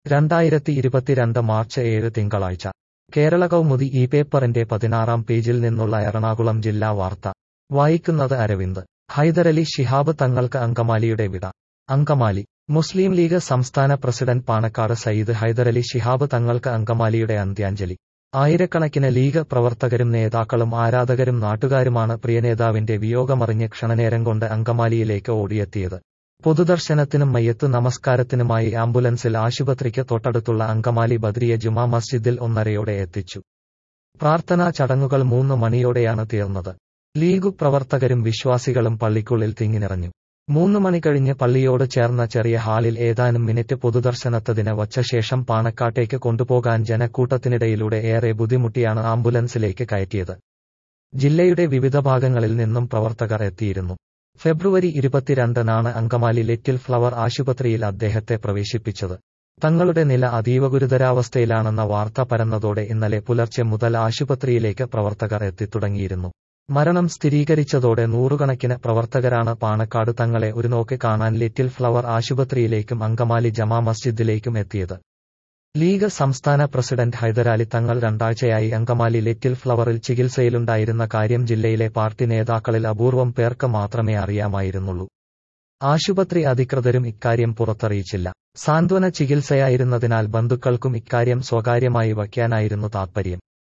രണ്ടായിരത്തി ഇരുപത്തിരണ്ട് മാർച്ച് ഏഴ് തിങ്കളാഴ്ച കേരള കൗമുദി ഈ പേപ്പറിന്റെ പതിനാറാം പേജിൽ നിന്നുള്ള എറണാകുളം ജില്ലാ വാർത്ത വായിക്കുന്നത് അരവിന്ദ് ഹൈദരലി ശിഹാബ് തങ്ങൾക്ക് അങ്കമാലിയുടെ വിട അങ്കമാലി മുസ്ലിം ലീഗ് സംസ്ഥാന പ്രസിഡന്റ് പാണക്കാട് സയ്യിദ് ഹൈദരലി ശിഹാബ് തങ്ങൾക്ക് അങ്കമാലിയുടെ അന്ത്യാഞ്ജലി ആയിരക്കണക്കിന് ലീഗ് പ്രവർത്തകരും നേതാക്കളും ആരാധകരും നാട്ടുകാരുമാണ് പ്രിയനേതാവിന്റെ വിയോഗമറിഞ്ഞ് ക്ഷണനേരം കൊണ്ട് അങ്കമാലിയിലേക്ക് ഓടിയെത്തിയത് പൊതുദർശനത്തിനും മയ്യത്ത് നമസ്കാരത്തിനുമായി ആംബുലൻസിൽ ആശുപത്രിക്ക് തൊട്ടടുത്തുള്ള അങ്കമാലി ബദ്രിയ ജുമാ മസ്ജിദിൽ ഒന്നരയോടെ എത്തിച്ചു പ്രാർത്ഥനാ ചടങ്ങുകൾ മൂന്ന് മണിയോടെയാണ് തീർന്നത് ലീഗ് പ്രവർത്തകരും വിശ്വാസികളും പള്ളിക്കുള്ളിൽ തിങ്ങിനിറഞ്ഞു മൂന്ന് മണി കഴിഞ്ഞ് പള്ളിയോട് ചേർന്ന ചെറിയ ഹാളിൽ ഏതാനും മിനിറ്റ് പൊതുദർശനത്തതിന് വച്ച ശേഷം പാണക്കാട്ടേക്ക് കൊണ്ടുപോകാൻ ജനക്കൂട്ടത്തിനിടയിലൂടെ ഏറെ ബുദ്ധിമുട്ടിയാണ് ആംബുലൻസിലേക്ക് കയറ്റിയത് ജില്ലയുടെ വിവിധ ഭാഗങ്ങളിൽ നിന്നും പ്രവർത്തകർ എത്തിയിരുന്നു ഫെബ്രുവരി ഇരുപത്തിരണ്ടിനാണ് അങ്കമാലി ലിറ്റിൽ ഫ്ലവർ ആശുപത്രിയിൽ അദ്ദേഹത്തെ പ്രവേശിപ്പിച്ചത് തങ്ങളുടെ നില അതീവ ഗുരുതരാവസ്ഥയിലാണെന്ന വാർത്ത പരന്നതോടെ ഇന്നലെ പുലർച്ചെ മുതൽ ആശുപത്രിയിലേക്ക് പ്രവർത്തകർ എത്തിത്തുടങ്ങിയിരുന്നു മരണം സ്ഥിരീകരിച്ചതോടെ നൂറുകണക്കിന് പ്രവർത്തകരാണ് പാണക്കാട് തങ്ങളെ ഒരു നോക്ക് കാണാൻ ലിറ്റിൽ ഫ്ലവർ ആശുപത്രിയിലേക്കും അങ്കമാലി ജമാ മസ്ജിദിലേക്കും എത്തിയത് ലീഗ് സംസ്ഥാന പ്രസിഡന്റ് ഹൈദരാലി തങ്ങൾ രണ്ടാഴ്ചയായി അങ്കമാലി ലിറ്റിൽ ഫ്ലവറിൽ ചികിത്സയിലുണ്ടായിരുന്ന കാര്യം ജില്ലയിലെ പാർട്ടി നേതാക്കളിൽ അപൂർവം പേർക്ക് മാത്രമേ അറിയാമായിരുന്നുള്ളൂ ആശുപത്രി അധികൃതരും ഇക്കാര്യം പുറത്തറിയിച്ചില്ല സാന്ത്വന ചികിത്സയായിരുന്നതിനാൽ ബന്ധുക്കൾക്കും ഇക്കാര്യം സ്വകാര്യമായി വയ്ക്കാനായിരുന്നു താത്പര്യം